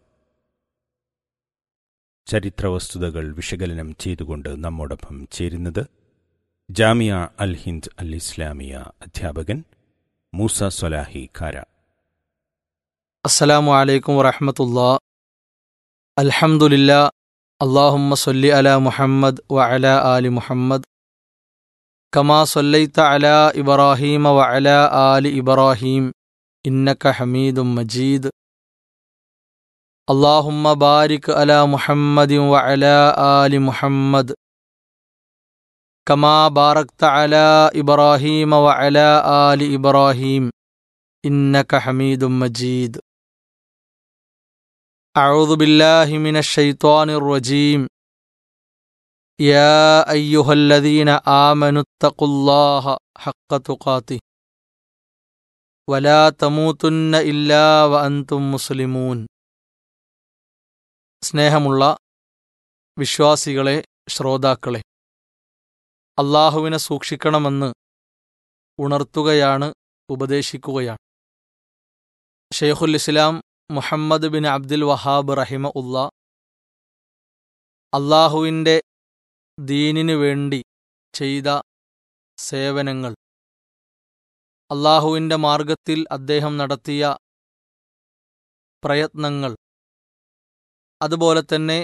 ചരിത്ര വസ്തുതകൾ വിശകലനം ചെയ്തുകൊണ്ട് നമ്മോടൊപ്പം ചേരുന്നത് ജാമിയ അൽ ഹിന്ദ് അൽ ഇസ്ലാമിയ അധ്യാപകൻ മൂസ സൊലാഹി ഖാര അസ്സലാമു അലൈക്കും വറഹമത്തുല്ലാ അൽഹംദുലില്ലാ അള്ളാഹുമ്മ സൊല്ലി അല മുഹമ്മദ് വ അല ആലി മുഹമ്മദ് കമാ സൊല്ലൈത്ത അല ഇബ്രാഹീമ വ അല ആലി ഇബ്രാഹീം ഇന്നക ഹമീദും മജീദ് അള്ളാഹുമ്മ ബാരിക് അല മുഹമ്മദ് വ അല ആലി മുഹമ്മദ് കമാ ബാറക്ത അല ഇബ്രാഹീമ വ അല ആലി ഇബ്രാഹീം إنك حميد مجيد أعوذ بالله من الشيطان الرجيم يا أيها الذين آمنوا اتقوا الله حق تقاته ولا تموتن إلا وأنتم مسلمون സ്നേഹമുള്ള വിശ്വാസികളെ ശ്രോതാക്കളെ അള്ളാഹുവിനെ സൂക്ഷിക്കണമെന്ന് ഉണർത്തുകയാണ് ഉപദേശിക്കുകയാണ് ഷെയ്ഖുൽ ഇസ്ലാം മുഹമ്മദ് ബിൻ അബ്ദുൽ വഹാബ് റഹിമ ഉള്ള അള്ളാഹുവിൻ്റെ ദീനിനു വേണ്ടി ചെയ്ത സേവനങ്ങൾ അള്ളാഹുവിൻ്റെ മാർഗത്തിൽ അദ്ദേഹം നടത്തിയ പ്രയത്നങ്ങൾ അതുപോലെ തന്നെ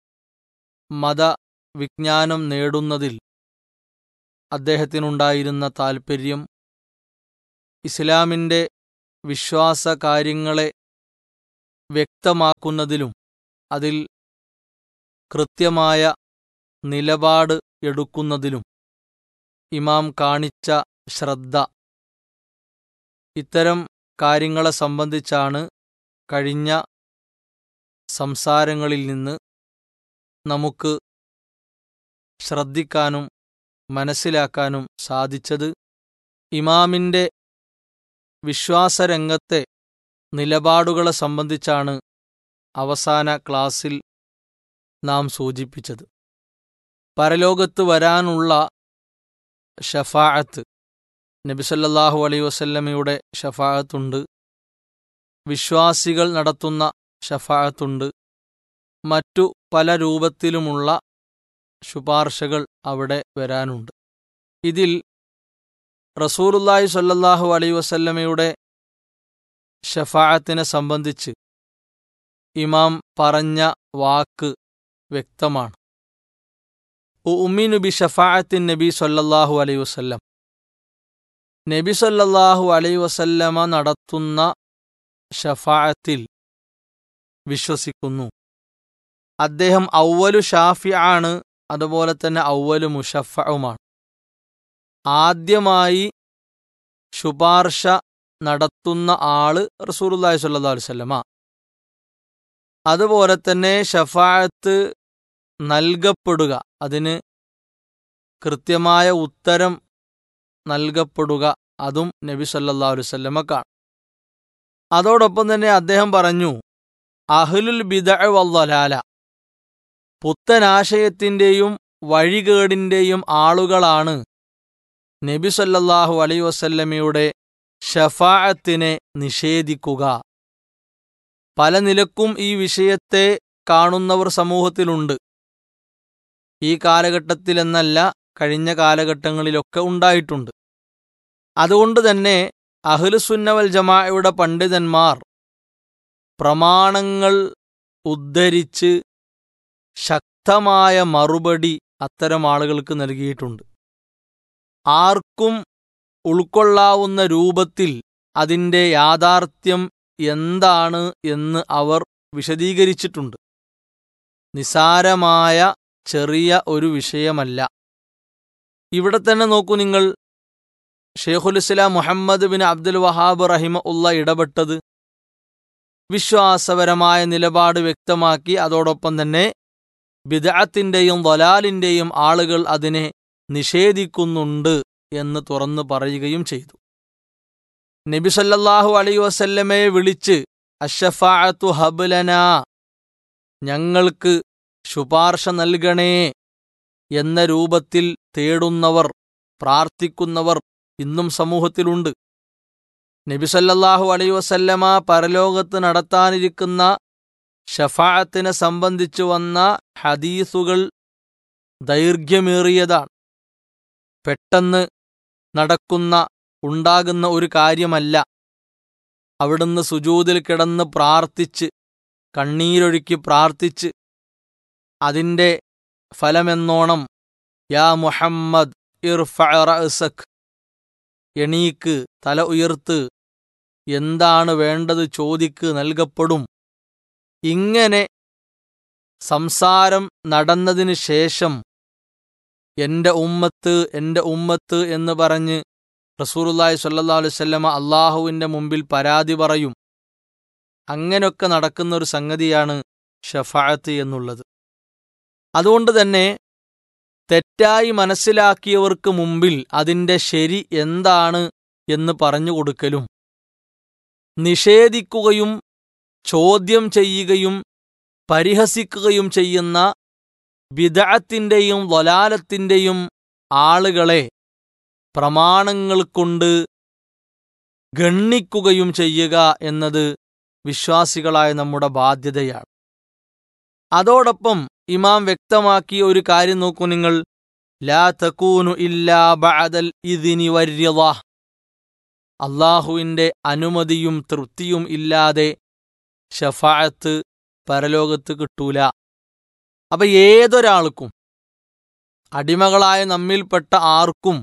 മതവിജ്ഞാനം നേടുന്നതിൽ അദ്ദേഹത്തിനുണ്ടായിരുന്ന താൽപ്പര്യം ഇസ്ലാമിൻ്റെ വിശ്വാസ കാര്യങ്ങളെ വ്യക്തമാക്കുന്നതിലും അതിൽ കൃത്യമായ നിലപാട് എടുക്കുന്നതിലും ഇമാം കാണിച്ച ശ്രദ്ധ ഇത്തരം കാര്യങ്ങളെ സംബന്ധിച്ചാണ് കഴിഞ്ഞ സംസാരങ്ങളിൽ നിന്ന് നമുക്ക് ശ്രദ്ധിക്കാനും മനസ്സിലാക്കാനും സാധിച്ചത് ഇമാമിൻ്റെ വിശ്വാസരംഗത്തെ നിലപാടുകളെ സംബന്ധിച്ചാണ് അവസാന ക്ലാസ്സിൽ നാം സൂചിപ്പിച്ചത് പരലോകത്ത് വരാനുള്ള ഷഫാഅത്ത് നബിസല്ലാഹു അലൈ വസല്ലമയുടെ ഷഫാഅത്തുണ്ട് വിശ്വാസികൾ നടത്തുന്ന ഷഫാഅത്തുണ്ട് മറ്റു പല രൂപത്തിലുമുള്ള ശുപാർശകൾ അവിടെ വരാനുണ്ട് ഇതിൽ റസൂലുല്ലാഹി സ്വല്ലല്ലാഹു അലൈ വസല്ലമയുടെ ഷഫാഅത്തിനെ സംബന്ധിച്ച് ഇമാം പറഞ്ഞ വാക്ക് വ്യക്തമാണ് ഉമ്മിനു ബി ഷഫാഅത്തിൻ നബി സല്ലല്ലാഹു അലൈ വസല്ലം നബി സല്ലല്ലാഹു അലൈ വസല്ലമ നടത്തുന്ന ഷഫാഅത്തിൽ വിശ്വസിക്കുന്നു അദ്ദേഹം ഔവലു ഷാഫി ആണ് അതുപോലെ തന്നെ ഔവലു മുഷഫഉമാണ് ആദ്യമായി ശുപാർശ നടത്തുന്ന ആള് റസൂലുല്ലാഹി സ്വല്ലല്ലാഹു അലൈഹി വസല്ലമ അതുപോലെ തന്നെ ഷഫാഅത്ത് നൽകപ്പെടുക അതിന് കൃത്യമായ ഉത്തരം നൽകപ്പെടുക അതും നബി സല്ലല്ലാഹു അലൈഹി വസല്ലമക്കാണ് അതോടൊപ്പം തന്നെ അദ്ദേഹം പറഞ്ഞു അഹ്ലുൽ ബിദഅ വല്ലലാല പുത്തനാശയത്തിൻ്റെയും വഴികേടിൻ്റെയും ആളുകളാണ് നബി സല്ലല്ലാഹു അലൈ വസല്ലമയുടെ ഷഫാഅത്തിനെ നിഷേധിക്കുക പല നിലക്കും ഈ വിഷയത്തെ കാണുന്നവർ സമൂഹത്തിലുണ്ട് ഈ കാലഘട്ടത്തിലെന്നല്ല കഴിഞ്ഞ കാലഘട്ടങ്ങളിലൊക്കെ ഉണ്ടായിട്ടുണ്ട് അതുകൊണ്ട് തന്നെ അഹ്ലുസുന്നവൽ ജമാഅയുടെ പണ്ഡിതന്മാർ പ്രമാണങ്ങൾ ഉദ്ധരിച്ച് ശക്തമായ മറുപടി അത്തരം ആളുകൾക്ക് നൽകിയിട്ടുണ്ട് ആർക്കും ഉൾക്കൊള്ളാവുന്ന രൂപത്തിൽ അതിൻ്റെ യാഥാർത്ഥ്യം എന്താണ് എന്ന് അവർ വിശദീകരിച്ചിട്ടുണ്ട് നിസാരമായ ചെറിയ ഒരു വിഷയമല്ല ഇവിടെ തന്നെ നോക്കൂ നിങ്ങൾ ഷെയ്ഖുൽ ഇസ്ലാം മുഹമ്മദ് ബിൻ അബ്ദുൽ വഹാബ് റഹിമ ഉള്ള ഇടപെട്ടത് വിശ്വാസപരമായ നിലപാട് വ്യക്തമാക്കി അതോടൊപ്പം തന്നെ ബിദഅത്തിൻ്റെയും വലാലിൻ്റെയും ആളുകൾ അതിനെ നിഷേധിക്കുന്നുണ്ട് എന്ന് തുറന്നു പറയുകയും ചെയ്തു നബി സല്ലല്ലാഹു അലൈഹി വസല്ലമയെ വിളിച്ച് അഷഫാഅത്തു ഹബ്ലന ഞങ്ങൾക്ക് ശുപാർശ നൽകണേ എന്ന രൂപത്തിൽ തേടുന്നവർ പ്രാർത്ഥിക്കുന്നവർ ഇന്നും സമൂഹത്തിലുണ്ട് നബി സല്ലല്ലാഹു അലൈഹി വസല്ലമ പരലോകത്ത് നടത്താനിരിക്കുന്ന ഷഫാഅത്തിനെ സംബന്ധിച്ചു വന്ന ഹദീസുകൾ ദൈർഘ്യമേറിയതാണ് പെട്ടെന്ന് നടക്കുന്ന ഉണ്ടാകുന്ന ഒരു കാര്യമല്ല അവിടുന്ന് സുജൂതിൽ കിടന്ന് പ്രാർത്ഥിച്ച് കണ്ണീരൊഴുക്കി പ്രാർത്ഥിച്ച് അതിൻ്റെ ഫലമെന്നോണം യാ മുഹമ്മദ് ഇർഫഅസക് എണീക്ക് തല ഉയർത്ത് എന്താണ് വേണ്ടത് ചോദിക്ക് നൽകപ്പെടും ഇങ്ങനെ സംസാരം നടന്നതിന് ശേഷം എന്റെ ഉമ്മത്ത് എന്റെ ഉമ്മത്ത് എന്ന് പറഞ്ഞ് റസൂറുല്ലാഹി സ്വല്ലല്ലാഹു അലൈഹി വസല്ലമ അള്ളാഹുവിന്റെ മുമ്പിൽ പരാതി പറയും അങ്ങനൊക്കെ നടക്കുന്ന ഒരു സംഗതിയാണ് ഷഫാഅത്ത് എന്നുള്ളത് അതുകൊണ്ട് തന്നെ തെറ്റായി മനസ്സിലാക്കിയവർക്ക് മുമ്പിൽ അതിൻ്റെ ശരി എന്താണ് എന്ന് പറഞ്ഞു കൊടുക്കലും നിഷേധിക്കുകയും ചോദ്യം ചെയ്യുകയും പരിഹസിക്കുകയും ചെയ്യുന്ന ബിദഅത്തിൻ്റെയും വലാലത്തിൻ്റെയും ആളുകളെ പ്രമാണങ്ങൾ കൊണ്ട് ഗണ്ണിക്കുകയും ചെയ്യുക എന്നത് വിശ്വാസികളായ നമ്മുടെ ബാധ്യതയാണ് അതോടൊപ്പം ഇമാം വ്യക്തമാക്കിയ ഒരു കാര്യം നോക്കൂ നിങ്ങൾ ലാ തക്കൂനു ഇല്ലാ ബഅദൽ ഇതിനി വര്യത അള്ളാഹുവിൻ്റെ അനുമതിയും തൃപ്തിയും ഇല്ലാതെ ഷഫായത്ത് പരലോകത്ത് കിട്ടൂല അപ്പൊ ഏതൊരാൾക്കും അടിമകളായ നമ്മിൽപ്പെട്ട ആർക്കും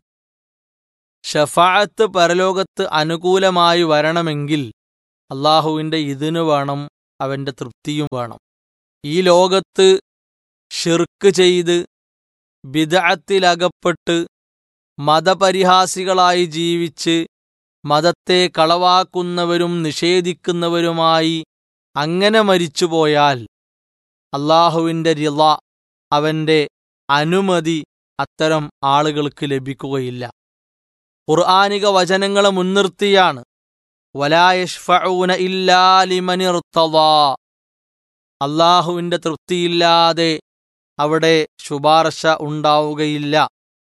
ഷഫായത്ത് പരലോകത്ത് അനുകൂലമായി വരണമെങ്കിൽ അള്ളാഹുവിൻ്റെ ഇതിന് വേണം അവൻ്റെ തൃപ്തിയും വേണം ഈ ലോകത്ത് ഷിർക്ക് ചെയ്ത് ബിദഅത്തിലകപ്പെട്ട് മതപരിഹാസികളായി ജീവിച്ച് മതത്തെ കളവാക്കുന്നവരും നിഷേധിക്കുന്നവരുമായി അങ്ങനെ മരിച്ചുപോയാൽ അള്ളാഹുവിൻ്റെ റിള അവൻ്റെ അനുമതി അത്തരം ആളുകൾക്ക് ലഭിക്കുകയില്ല ഖുർആാനിക വചനങ്ങളെ മുൻനിർത്തിയാണ് വലായഷ്ഫഊന ഇല്ലാ ലിമനിർത്തവാ അള്ളാഹുവിൻ്റെ തൃപ്തിയില്ലാതെ അവിടെ ശുപാർശ ഉണ്ടാവുകയില്ല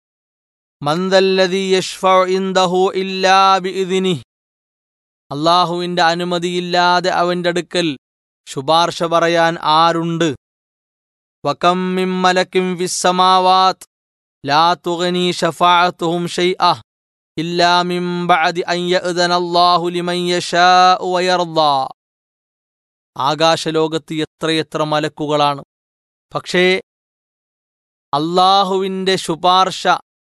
മന്ദല്ലതി യഷ്ഫഉ ഇൻദഹു ഇല്ലാ ബിഇദ്നി അള്ളാഹുവിൻ്റെ അനുമതിയില്ലാതെ അവൻ്റെ അടുക്കൽ ശുപാർശ പറയാൻ ആരുണ്ട് വകം മിൻ മലക്കിൻ ഫിസ്സമാവാത് ലാ തുഗ്നി ശഫാഅത്തുഹും ഷൈഅ ഇല്ലാ മിൻ ബഅദി അൻ യഅ്ദന അല്ലാഹു ലിമൻ യശാഉ വയർദാ ആകാശലോകത്ത് എത്രയെത്ര മലക്കുകളാണ് പക്ഷേ അള്ളാഹുവിൻ്റെ ശുപാർശ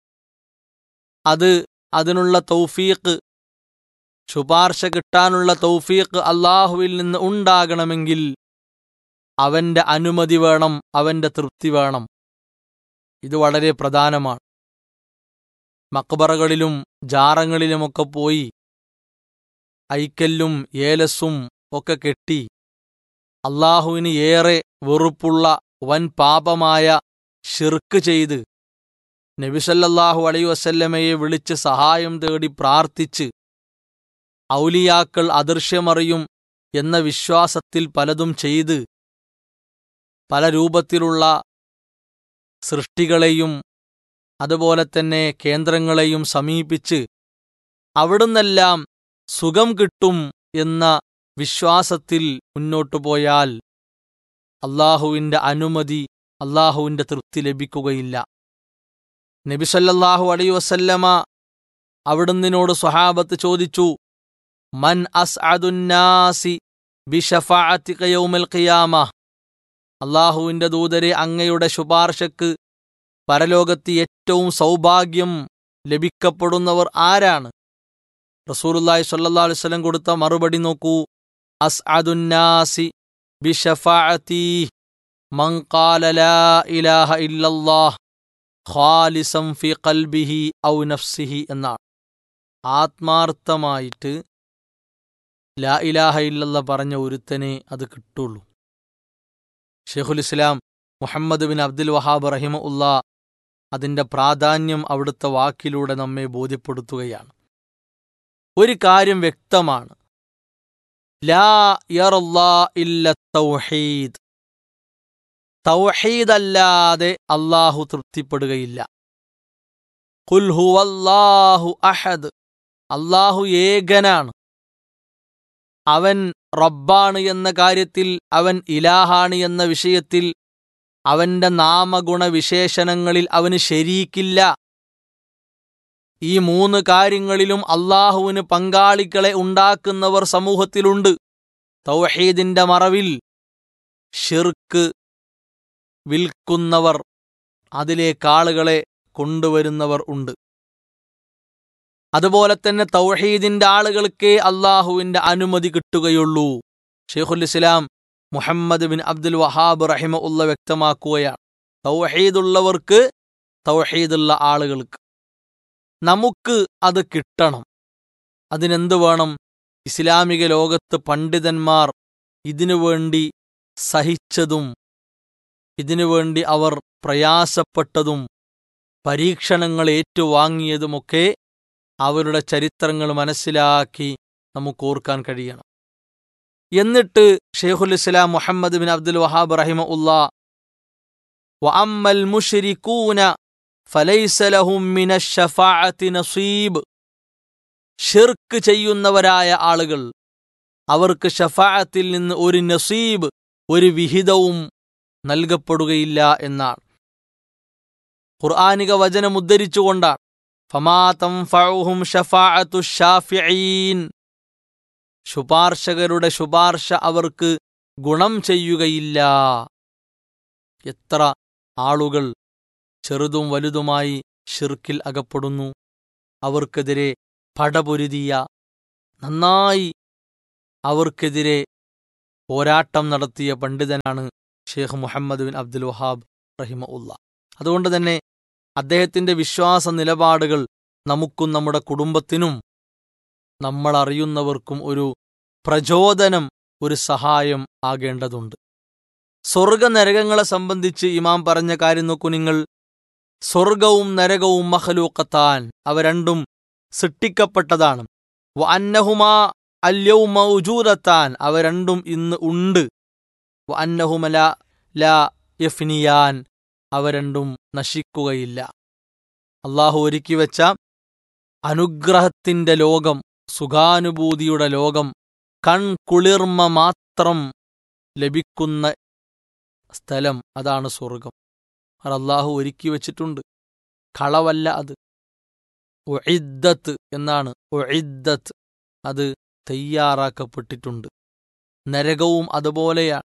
അത് അതിനുള്ള തൗഫീഖ് ശുപാർശ കിട്ടാനുള്ള തൗഫീഖ് അള്ളാഹുവിൽ നിന്ന് ഉണ്ടാകണമെങ്കിൽ അവന്റെ അനുമതി വേണം അവന്റെ തൃപ്തി വേണം ഇത് വളരെ പ്രധാനമാണ് മക്ബറകളിലും ജാറങ്ങളിലുമൊക്കെ പോയി ഐക്കല്ലും ഏലസും ഒക്കെ കെട്ടി അള്ളാഹുവിന് ഏറെ വെറുപ്പുള്ള വൻ പാപമായ ഷിർക്ക് ചെയ്ത് നബിസല്ലാഹു അലൈ വസല്ലമയെ വിളിച്ച് സഹായം തേടി പ്രാർത്ഥിച്ച് ഔലിയാക്കൾ അദൃശ്യമറിയും എന്ന വിശ്വാസത്തിൽ പലതും ചെയ്ത് പല രൂപത്തിലുള്ള സൃഷ്ടികളെയും അതുപോലെ തന്നെ കേന്ദ്രങ്ങളെയും സമീപിച്ച് അവിടുന്നെല്ലാം സുഖം കിട്ടും എന്ന വിശ്വാസത്തിൽ മുന്നോട്ടു പോയാൽ അള്ളാഹുവിൻ്റെ അനുമതി അള്ളാഹുവിൻ്റെ തൃപ്തി ലഭിക്കുകയില്ല നബിസല്ലാഹു അലൈ വസല്ലമ അവിടുന്നിനോട് സ്വഹാബത്ത് ചോദിച്ചു മൻ അസ് അതുന്നാസി ബിഷഫാഅത്തിക്കയൗമൽ ഖിയാമ അള്ളാഹുവിൻ്റെ ദൂതരെ അങ്ങയുടെ ശുപാർശക്ക് പരലോകത്ത് ഏറ്റവും സൗഭാഗ്യം ലഭിക്കപ്പെടുന്നവർ ആരാണ് റസൂലുല്ലാഹി സ്വല്ലല്ലാഹു അലൈഹി വസല്ലം കൊടുത്ത മറുപടി നോക്കൂ അസ് അതുന്നാസി ബിഷഫാഅത്തി മൻ ഖാല ലാ ഇലാഹ ഇല്ലല്ലാഹ് ഖാലിസം ഫി ഖൽബിഹി ഔ നഫ്സിഹി എന്നാണ് ആത്മാർത്ഥമായിട്ട് ലാ ഇലാഹ ഇല്ലല്ല പറഞ്ഞ ഒരുത്തനെ അത് കിട്ടുള്ളൂ ഷെയ്ഖുൽ ഇസ്ലാം മുഹമ്മദ് ബിൻ അബ്ദുൽ വഹാബ് റഹിമ ഉള്ള അതിൻ്റെ പ്രാധാന്യം അവിടുത്തെ വാക്കിലൂടെ നമ്മെ ബോധ്യപ്പെടുത്തുകയാണ് ഒരു കാര്യം വ്യക്തമാണ് ലാ യറല്ലാ ഇല്ല തൗഹീദ് തൗഹീദല്ലാതെ അള്ളാഹു തൃപ്തിപ്പെടുകയില്ല ഖുൽ ഹുവല്ലാഹു അഹദ് അള്ളാഹു ഏകനാണ് അവൻ റബ്ബാണ് എന്ന കാര്യത്തിൽ അവൻ ഇലാഹാണ് എന്ന വിഷയത്തിൽ അവന്റെ നാമഗുണ വിശേഷണങ്ങളിൽ അവന് ശരീക്കില്ല ഈ മൂന്ന് കാര്യങ്ങളിലും അള്ളാഹുവിന് പങ്കാളികളെ ഉണ്ടാക്കുന്നവർ സമൂഹത്തിലുണ്ട് തൗഹീദിന്റെ മറവിൽ ഷിർക്ക് വിൽക്കുന്നവർ അതിലേക്ക് ആളുകളെ കൊണ്ടുവരുന്നവർ ഉണ്ട് അതുപോലെ തന്നെ തൗഹീദിന്റെ ആളുകൾക്കേ അള്ളാഹുവിന്റെ അനുമതി കിട്ടുകയുള്ളൂ ഷെയ്ഖുൽ ഇസ്ലാം മുഹമ്മദ് ബിൻ അബ്ദുൽ വഹാബ് റഹിമ ഉള്ള വ്യക്തമാക്കുകയാണ് തൗഹീദുള്ളവർക്ക് തൗഹീദുള്ള ആളുകൾക്ക് നമുക്ക് അത് കിട്ടണം അതിനെന്ത് വേണം ഇസ്ലാമിക ലോകത്ത് പണ്ഡിതന്മാർ ഇതിനുവേണ്ടി സഹിച്ചതും ഇതിനുവേണ്ടി അവർ പ്രയാസപ്പെട്ടതും പരീക്ഷണങ്ങൾ ഏറ്റുവാങ്ങിയതുമൊക്കെ അവരുടെ ചരിത്രങ്ങൾ മനസ്സിലാക്കി നമുക്ക് ഓർക്കാൻ കഴിയണം എന്നിട്ട് ഷെയ്ഖുൽ ഇസ്ലാം മുഹമ്മദ് ബിൻ അബ്ദുൽ വഹാബ് റഹിമ ഉല്ലാ വഅമ്മൽ മുഷ്രിക്കൂന ഫലൈസ ലഹും മിന ഷഫാഅത്തി നസീബ് ഷിർക്ക് ചെയ്യുന്നവരായ ആളുകൾ അവർക്ക് ഷഫാഅത്തിൽ നിന്ന് ഒരു നസീബ് ഒരു വിഹിതവും നൽകപ്പെടുകയില്ല എന്നാണ് ഖുർആാനിക വചനം ഉദ്ധരിച്ചുകൊണ്ടാണ് ഫമാ തൻഫഉഹും ഷഫാഅത്തു ഷാഫിഈൻ ശുപാർശകരുടെ ശുപാർശ അവർക്ക് ഗുണം ചെയ്യുകയില്ല എത്ര ആളുകൾ ചെറുതും വലുതുമായി ഷിർക്കിൽ അകപ്പെടുന്നു അവർക്കെതിരെ പടപൊരുതിയ നന്നായി അവർക്കെതിരെ പോരാട്ടം നടത്തിയ പണ്ഡിതനാണ് ഷെയ്ഖ് മുഹമ്മദ് ബിൻ അബ്ദുൽ വഹാബ് റഹിമ ഉള്ള അതുകൊണ്ട് തന്നെ അദ്ദേഹത്തിന്റെ വിശ്വാസ നിലപാടുകൾ നമുക്കും നമ്മുടെ കുടുംബത്തിനും നമ്മൾ അറിയുന്നവർക്കും ഒരു പ്രചോദനം ഒരു സഹായം ആകേണ്ടതുണ്ട് സ്വർഗ നരകങ്ങളെ സംബന്ധിച്ച് ഇമാം പറഞ്ഞ കാര്യം നോക്കൂ നിങ്ങൾ സ്വർഗവും നരകവും മഹലൂക്കത്താൻ അവ രണ്ടും സൃഷ്ടിക്കപ്പെട്ടതാണ് വ അന്നഹുമാ അല്യവും മൗജൂദത്താൻ അവ രണ്ടും ഇന്ന് ഉണ്ട് വ അന്നഹുമല ല യഫ്നിയാൻ അവ രണ്ടും നശിക്കുകയില്ല അള്ളാഹു ഒരുക്കി വെച്ച അനുഗ്രഹത്തിന്റെ ലോകം സുഖാനുഭൂതിയുടെ ലോകം കൺകുളിർമ മാത്രം ലഭിക്കുന്ന സ്ഥലം അതാണ് സ്വർഗം അത് അള്ളാഹു ഒരുക്കി വച്ചിട്ടുണ്ട് കളവല്ല അത് ഒഴിദ്ദത്ത് എന്നാണ് ഒഴിദ്ദത്ത് അത് തയ്യാറാക്കപ്പെട്ടിട്ടുണ്ട് നരകവും അതുപോലെയാണ്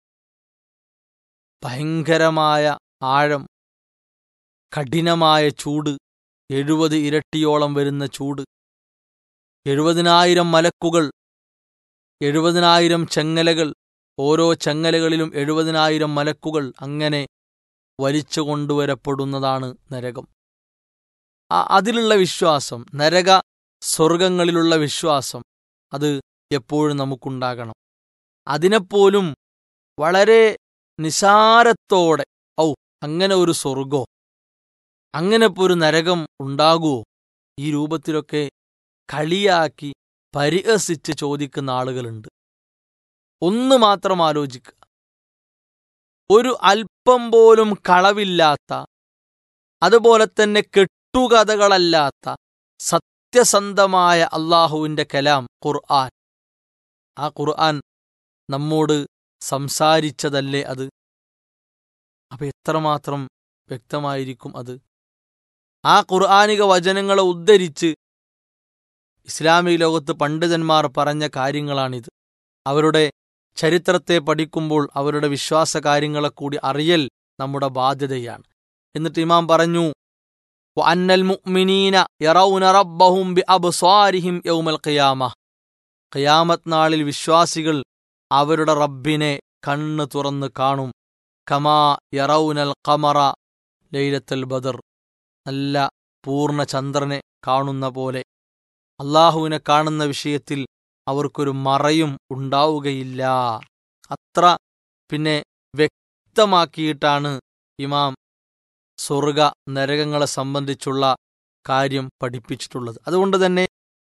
ഭയങ്കരമായ ആഴം കഠിനമായ ചൂട് എഴുപത് ഇരട്ടിയോളം വരുന്ന ചൂട് എഴുപതിനായിരം മലക്കുകൾ എഴുപതിനായിരം ചെങ്ങലകൾ ഓരോ ചെങ്ങലകളിലും എഴുപതിനായിരം മലക്കുകൾ അങ്ങനെ വലിച്ചു കൊണ്ടുവരപ്പെടുന്നതാണ് നരകം അതിലുള്ള വിശ്വാസം നരക സ്വർഗങ്ങളിലുള്ള വിശ്വാസം അത് എപ്പോഴും നമുക്കുണ്ടാകണം അതിനെപ്പോലും വളരെ നിസാരത്തോടെ ഔ അങ്ങനെ ഒരു സ്വർഗോ അങ്ങനെ ഇപ്പോൾ ഒരു നരകം ഉണ്ടാകുമോ ഈ രൂപത്തിലൊക്കെ കളിയാക്കി പരിഹസിച്ച് ചോദിക്കുന്ന ആളുകളുണ്ട് ഒന്ന് മാത്രം ആലോചിക്കുക ഒരു അല്പം പോലും കളവില്ലാത്ത അതുപോലെ തന്നെ കെട്ടുകഥകളല്ലാത്ത സത്യസന്ധമായ അള്ളാഹുവിന്റെ കലാം ഖുർആൻ ആ ഖുർആൻ നമ്മോട് സംസാരിച്ചതല്ലേ അത് അപ്പൊ എത്രമാത്രം വ്യക്തമായിരിക്കും അത് ആ ഖുർആാനിക വചനങ്ങളെ ഉദ്ധരിച്ച് ഇസ്ലാമിക ലോകത്ത് പണ്ഡിതന്മാർ പറഞ്ഞ കാര്യങ്ങളാണിത് അവരുടെ ചരിത്രത്തെ പഠിക്കുമ്പോൾ അവരുടെ വിശ്വാസ കാര്യങ്ങളെ കൂടി അറിയൽ നമ്മുടെ ബാധ്യതയാണ് എന്നിട്ട് ഇമാം പറഞ്ഞു അന്നൽ മുഅ്മിനീന യറൗന റബ്ബഹും ബി അബ്സാരിഹിം യൗമൽ ഖിയാമ ഖിയാമത്ത് നാളിൽ വിശ്വാസികൾ അവരുടെ റബ്ബിനെ കണ്ണ് തുറന്ന് കാണും കമാ യറൗനൽ ഖമറ ലൈലത്തുൽ ബദർ നല്ല പൂർണ്ണ ചന്ദ്രനെ കാണുന്ന പോലെ അള്ളാഹുവിനെ കാണുന്ന വിഷയത്തിൽ അവർക്കൊരു മറയും ഉണ്ടാവുകയില്ല അത്ര പിന്നെ വ്യക്തമാക്കിയിട്ടാണ് ഇമാം സ്വർഗ നരകങ്ങളെ സംബന്ധിച്ചുള്ള കാര്യം പഠിപ്പിച്ചിട്ടുള്ളത് അതുകൊണ്ട് തന്നെ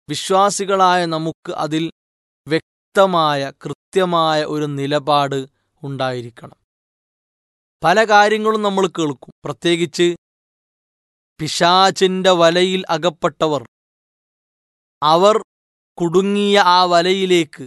വിശ്വാസികളായ നമുക്ക് അതിൽ വ്യക്തമായ കൃത്യമായ ഒരു നിലപാട് ഉണ്ടായിരിക്കണം പല കാര്യങ്ങളും നമ്മൾ കേൾക്കും പ്രത്യേകിച്ച് പിശാചിന്റെ വലയിൽ അകപ്പെട്ടവർ അവർ കുടുങ്ങിയ ആ വലയിലേക്ക്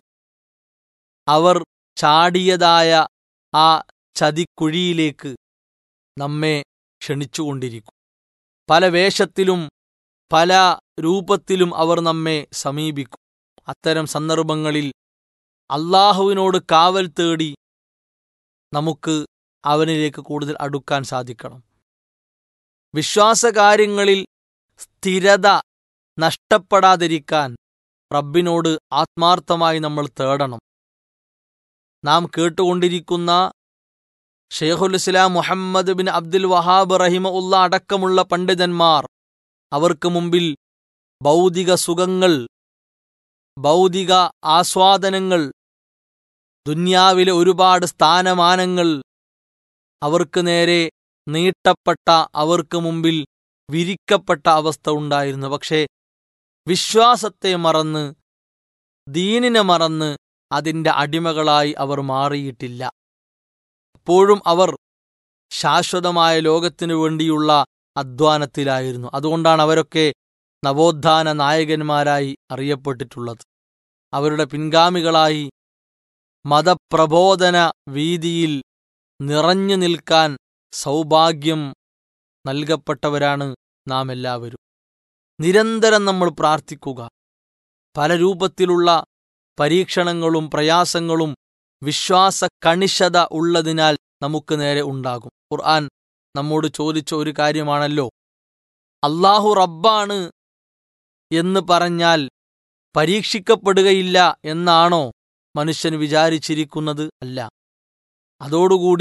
അവർ ചാടിയതായ ആ ചതിക്കുഴിയിലേക്ക് നമ്മെ ക്ഷണിച്ചുകൊണ്ടിരിക്കും പല വേഷത്തിലും പല രൂപത്തിലും അവർ നമ്മെ സമീപിക്കും അത്തരം സന്ദർഭങ്ങളിൽ അള്ളാഹുവിനോട് കാവൽ തേടി നമുക്ക് അവനിലേക്ക് കൂടുതൽ അടുക്കാൻ സാധിക്കണം വിശ്വാസകാര്യങ്ങളിൽ സ്ഥിരത നഷ്ടപ്പെടാതിരിക്കാൻ റബ്ബിനോട് ആത്മാർത്ഥമായി നമ്മൾ തേടണം നാം കേട്ടുകൊണ്ടിരിക്കുന്ന ഷെയ്ഖുൽ ഇസ്ലാം മുഹമ്മദ് ബിൻ അബ്ദുൽ വഹാബ് റഹിമ ഉള്ള അടക്കമുള്ള പണ്ഡിതന്മാർ അവർക്ക് മുമ്പിൽ ഭൗതിക സുഖങ്ങൾ ഭൗതിക ആസ്വാദനങ്ങൾ ദുന്യാവിലെ ഒരുപാട് സ്ഥാനമാനങ്ങൾ അവർക്ക് നേരെ നീട്ടപ്പെട്ട അവർക്ക് മുമ്പിൽ വിരിക്കപ്പെട്ട അവസ്ഥ ഉണ്ടായിരുന്നു പക്ഷേ വിശ്വാസത്തെ മറന്ന് ദീനിനെ മറന്ന് അതിൻ്റെ അടിമകളായി അവർ മാറിയിട്ടില്ല എപ്പോഴും അവർ ശാശ്വതമായ ലോകത്തിനു വേണ്ടിയുള്ള അധ്വാനത്തിലായിരുന്നു അതുകൊണ്ടാണ് അവരൊക്കെ നവോത്ഥാന നായകന്മാരായി അറിയപ്പെട്ടിട്ടുള്ളത് അവരുടെ പിൻഗാമികളായി മതപ്രബോധന വീതിയിൽ നിറഞ്ഞു നിൽക്കാൻ സൗഭാഗ്യം നൽകപ്പെട്ടവരാണ് നാം എല്ലാവരും നിരന്തരം നമ്മൾ പ്രാർത്ഥിക്കുക പല രൂപത്തിലുള്ള പരീക്ഷണങ്ങളും പ്രയാസങ്ങളും വിശ്വാസ കണിശത ഉള്ളതിനാൽ നമുക്ക് നേരെ ഉണ്ടാകും ഖുർആൻ നമ്മോട് ചോദിച്ച ഒരു കാര്യമാണല്ലോ അള്ളാഹു റബ്ബാണ് എന്ന് പറഞ്ഞാൽ പരീക്ഷിക്കപ്പെടുകയില്ല എന്നാണോ മനുഷ്യൻ വിചാരിച്ചിരിക്കുന്നത് അല്ല അതോടുകൂടി